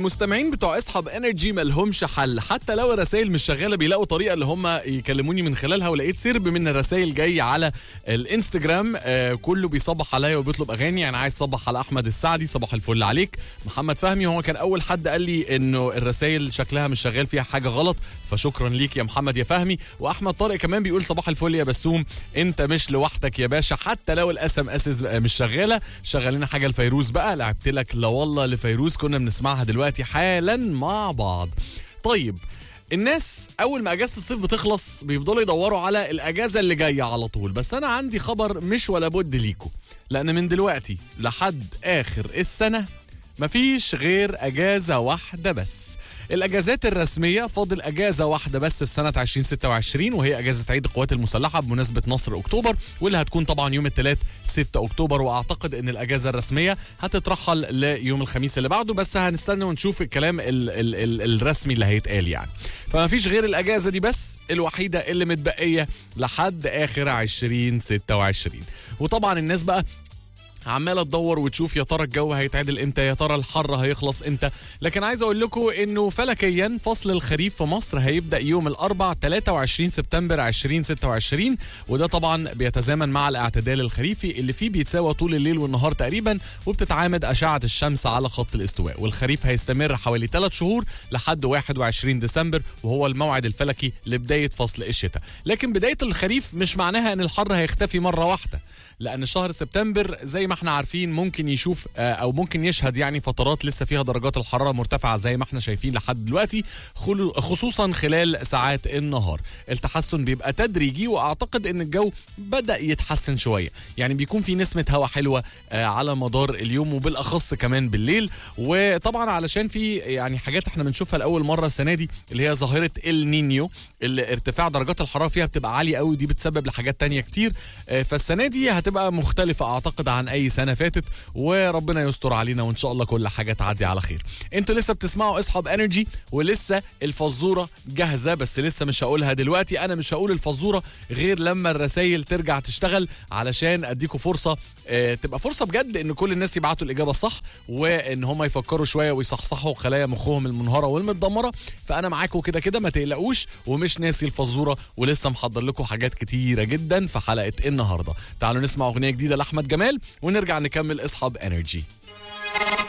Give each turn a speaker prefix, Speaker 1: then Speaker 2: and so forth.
Speaker 1: المستمعين بتوع اصحاب انرجي مالهمش حل حتى لو الرسائل مش شغاله بيلاقوا طريقه اللي هم يكلموني من خلالها ولقيت سرب من الرسائل جاي على الانستجرام آه كله بيصبح عليا وبيطلب اغاني يعني عايز صبح على احمد السعدي صباح الفل عليك محمد فهمي هو كان اول حد قال لي انه الرسائل شكلها مش شغال فيها حاجه غلط فشكرا ليك يا محمد يا فهمي واحمد طارق كمان بيقول صباح الفل يا بسوم انت مش لوحدك يا باشا حتى لو الاس ام اس مش شغاله شغل لنا حاجه لفيروز بقى لعبت لك لا والله لفيروز كنا بنسمعها دلوقتي حالا مع بعض طيب الناس اول ما اجازه الصيف بتخلص بيفضلوا يدوروا على الاجازه اللي جايه على طول بس انا عندي خبر مش ولا بد ليكم لان من دلوقتي لحد اخر السنه مفيش غير اجازه واحده بس الاجازات الرسميه فاضل اجازه واحده بس في سنه 2026 وهي اجازه عيد القوات المسلحه بمناسبه نصر اكتوبر واللي هتكون طبعا يوم الثلاث 6 اكتوبر واعتقد ان الاجازه الرسميه هتترحل ليوم الخميس اللي بعده بس هنستنى ونشوف الكلام ال ال ال الرسمي اللي هيتقال يعني فما فيش غير الاجازه دي بس الوحيده اللي متبقيه لحد اخر 2026 وطبعا الناس بقى عماله تدور وتشوف يا ترى الجو هيتعدل امتى يا ترى الحر هيخلص امتى لكن عايز اقول لكم انه فلكيا فصل الخريف في مصر هيبدا يوم الاربع 23 سبتمبر 2026 وده طبعا بيتزامن مع الاعتدال الخريفي اللي فيه بيتساوى طول الليل والنهار تقريبا وبتتعامد اشعه الشمس على خط الاستواء والخريف هيستمر حوالي 3 شهور لحد 21 ديسمبر وهو الموعد الفلكي لبدايه فصل الشتاء لكن بدايه الخريف مش معناها ان الحر هيختفي مره واحده لان شهر سبتمبر زي ما احنا عارفين ممكن يشوف او ممكن يشهد يعني فترات لسه فيها درجات الحراره مرتفعه زي ما احنا شايفين لحد دلوقتي خصوصا خلال ساعات النهار التحسن بيبقى تدريجي واعتقد ان الجو بدا يتحسن شويه يعني بيكون في نسمه هواء حلوه على مدار اليوم وبالاخص كمان بالليل وطبعا علشان في يعني حاجات احنا بنشوفها لاول مره السنه دي اللي هي ظاهره النينيو اللي ارتفاع درجات الحراره فيها بتبقى عاليه قوي دي بتسبب لحاجات تانية كتير فالسنه دي هتبقى مختلفه اعتقد عن اي سنه فاتت وربنا يستر علينا وان شاء الله كل حاجه تعدي على خير انتوا لسه بتسمعوا اصحاب انرجي ولسه الفزوره جاهزه بس لسه مش هقولها دلوقتي انا مش هقول الفزوره غير لما الرسائل ترجع تشتغل علشان اديكم فرصه اه تبقى فرصه بجد ان كل الناس يبعتوا الاجابه الصح وان هم يفكروا شويه ويصحصحوا خلايا مخهم المنهاره والمتدمره فانا معاكم كده كده ما تقلقوش ومش ناسي الفزوره ولسه محضر لكم حاجات كتيره جدا في حلقه النهارده تعالوا نسمع اغنيه جديده لاحمد جمال ونرجع نكمل اصحاب انرجي